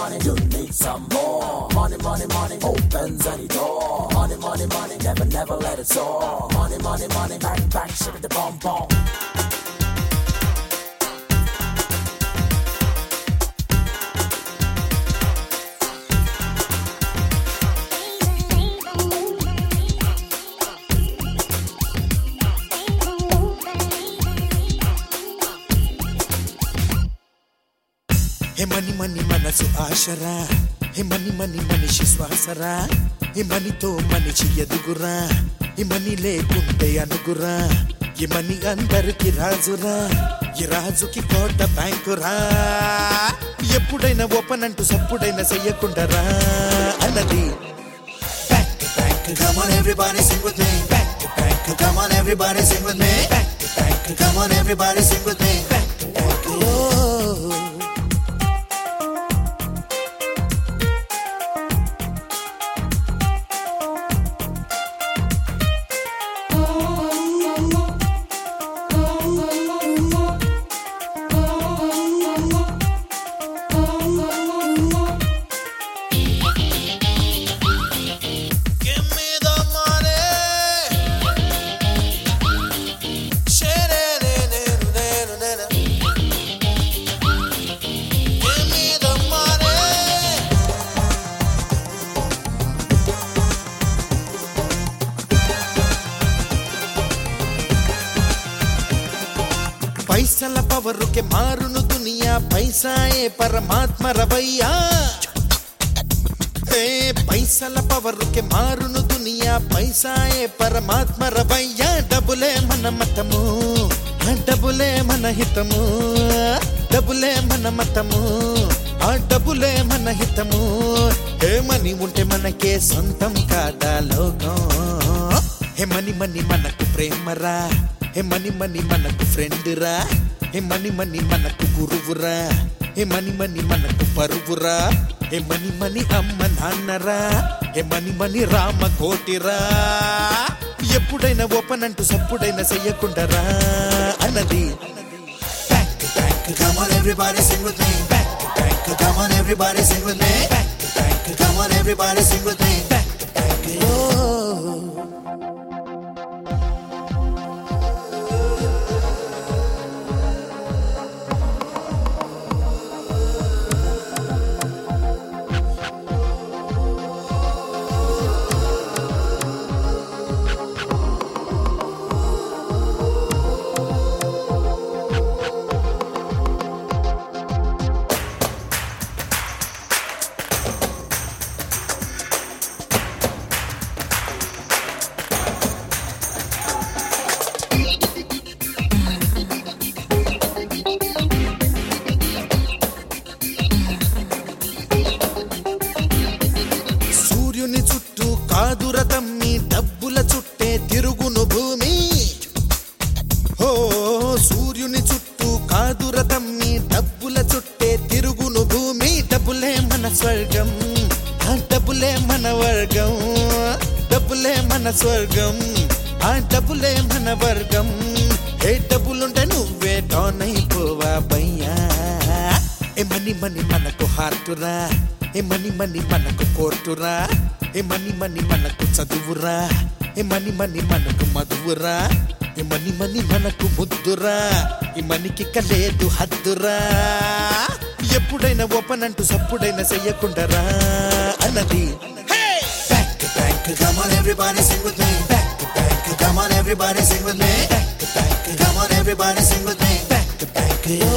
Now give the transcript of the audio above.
money. You need some more. Money, money, money opens any door. Money, money, money, never, never let it soar. Money, money, money, bang, bang, shake the bomb, bomb. హే మని మని మనసు ఆశరా హే మని మని మనిషి శ్వాసరా హే మనితో మనిషి ఎదుగురా ఈ మని లేకుంటే అనుగురా ఈ మని అందరికి రాజురా ఈ రాజుకి కోట బ్యాంకురా ఎప్పుడైనా ఓపెన్ అంటూ సప్పుడైనా చెయ్యకుండరా అన్నది Back to bank, come on everybody sing with me. Back to bank, come on everybody sing with me. Back to bank, come on everybody sing with me. Back to bank, oh. Give me the money. Sha-da-da-da-da-da-da. Give me the money. పైసల పవరుకే మారును దునియా పైసాయే పరమాత్మ రవయ్యా ఏ పైసల పవరుకే మారును దునియా పైసాయే పరమాత్మ రవయ్యా డబులే మన మతము ఆ డబులే మన హితము డబులే మన మతము ఆ డబులే మన హితము ఏ మని ఉంటే మనకే సొంతం కాదా లోకం హే మని మని మనకు ప్రేమరా హే మని మని మనకు ఫ్రెండ్ రా హే మని మని మనకు గురువురా హే మని మని మనకు పరువురా హే మని మని అమ్మ నాన్నరా హే మని మని రామ కోటిరా ఎప్పుడైనా ఓపెన్ అంటూ సప్పుడైనా చెయ్యకుండరా అన్నది Back to bank, come on everybody sing with me. Back to bank, come on everybody sing with me. Back to bank, come on everybody sing with me. Back to bank, oh. సూర్యుని చుట్టూ కాదుర తమ్మి డబ్బుల చుట్టే తిరుగును భూమి ఓ సూర్యుని చుట్టూ కాదుర తమ్మి డబ్బుల చుట్టే తిరుగును భూమి డబ్బులే మన స్వర్గం ఆ డబ్బులే మన వర్గం డబ్బులే మన స్వర్గం ఆ డబ్బులే మన వర్గం ఏ డబ్బులుంటే నువ్వే డౌన్ అయిపోవా బయ్యా ఏ మని మని మనకు హార్టురా ఏ మని మని మనకు కోర్టురా ఏ మని మని మనకు చదువురా ఏ మని మని మనకు మధువురా ఏ మని మని మనకు ముద్దురా ఈ మనికి లేదు హద్దురా ఎప్పుడైనా ఓపెన్ అంటూ సప్పుడైనా చెయ్యకుండరా అన్నది Back to bank, come on everybody sing with me. Back to bank, come on everybody sing with me. Back to bank, come on everybody sing with me. Back to bank, oh.